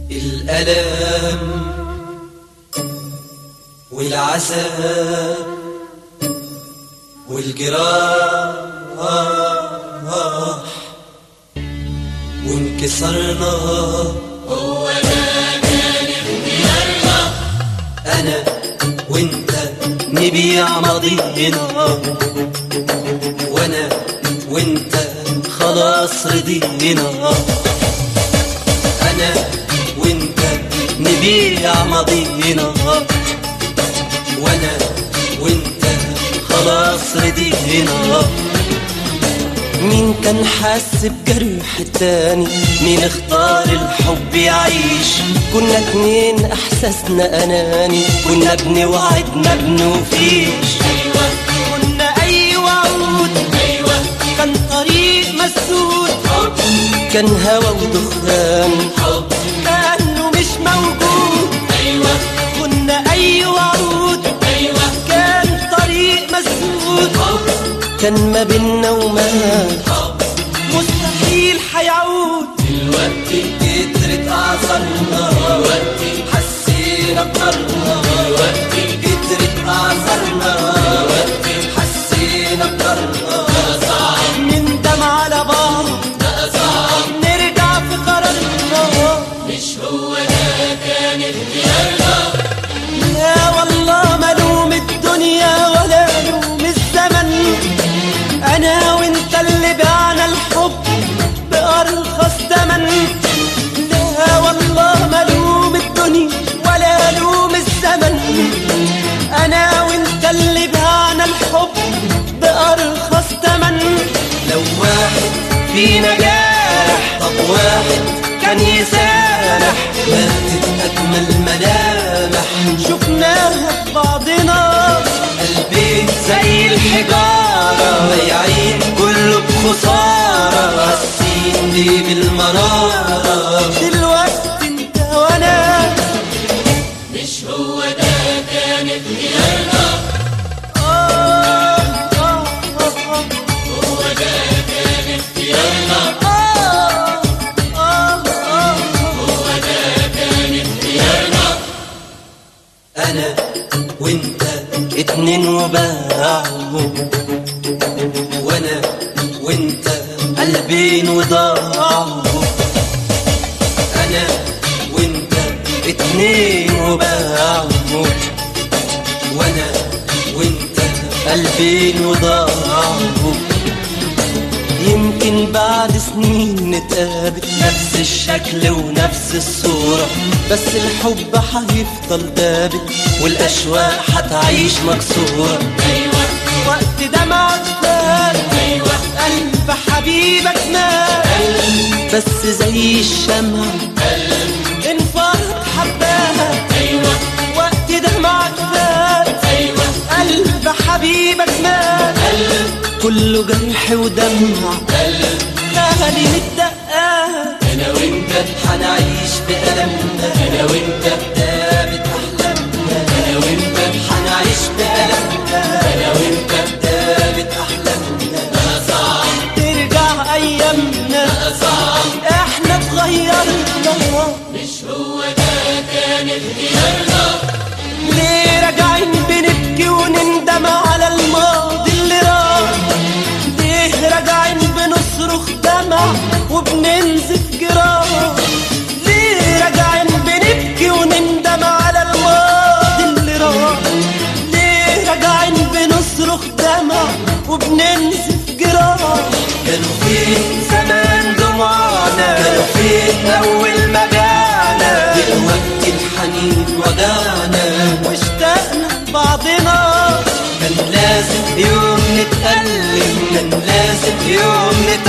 الألم والعذاب والجراح وانكسرنا هو ده كان اختيارنا أنا وأنت نبيع ماضينا وأنا وأنت خلاص رضينا أنا وأنت نبيع ماضينا وأنا وأنت خلاص رضينا مين كان حاسس بجرح التاني مين اختار الحب يعيش كنا اتنين احساسنا اناني كنا بنوعد ما بنوفيش ايوه كنا اي وعود ايوه كان طريق مسدود حب كان هوا ودخان حب كانه مش موجود ايوه كنا اي وعود ايوه كان طريق مسدود حب كان ما بينا ومات حب مستحيل حيعود دلوقتي كترت اعذارنا دلوقتي حسينا بنارنا دلوقتي كترت اعذارنا حسينا بنارنا بقى صعب نندم على بعض بقى صعب نرجع في قرارنا مش هو ده كان اختيارنا لا والله ملوم الدنيا ولا لوم الزمن انا وانت اللي بعنا الحب بارخص تمن لا والله ملوم الدنيا ولا لوم الزمن انا وانت اللي بعنا الحب بارخص تمن لو واحد فينا جارح طب واحد كان يسامح ماتت اجمل ملامح شفناها في بعضنا قلبي زي الحجارة بياعين كله بخسارة حاسين ليه بالمرارة دلوقتي انت وانا مش هو ده كان اختيارنا آه آه آه هو ده كان اختيارنا آه آه آه هو ده كان اختيارنا انا وانت اتنين وباعوا وانا وانت قلبين وضاعوا انا وانت اتنين وباعوا وانا وانت قلبين وضاعوا يمكن بعد سنين نتقابل نفس الشكل ونفس الصورة بس الحب هيفضل دابل والأشواق هتعيش مكسورة ايوه وقت دمعك فات ايوه قلب حبيبك مات بس زي الشمعة انفرت حباها ايوه وقت دمعك فات ايوه قلب حبيبك مات كله جرح ودمع غالي الدقات انا وانت حنعيش بألمنا انا وانت دابت أحلامنا انا وانت حنعيش بألمنا انا وانت دابت أحلامنا بقى صعب ترجع أيامنا بقى صعب احنا اتغيرنا مش هو ده كان اختيارنا ليه راجعين بنبكي ونندم على الماضي اللي راح ليه راجعين بنصرخ دمع وبننزف جراح ليه راجعين بنبكي ونندم على الماضي اللي راح ليه راجعين بنصرخ دمع وبننزف جراح كانوا فين زمان دموعنا كانوا فين اول ما جانا دلوقتي الحنين وجعنا واشتقنا لبعضنا كان لازم يوم نتألم كان لازم يوم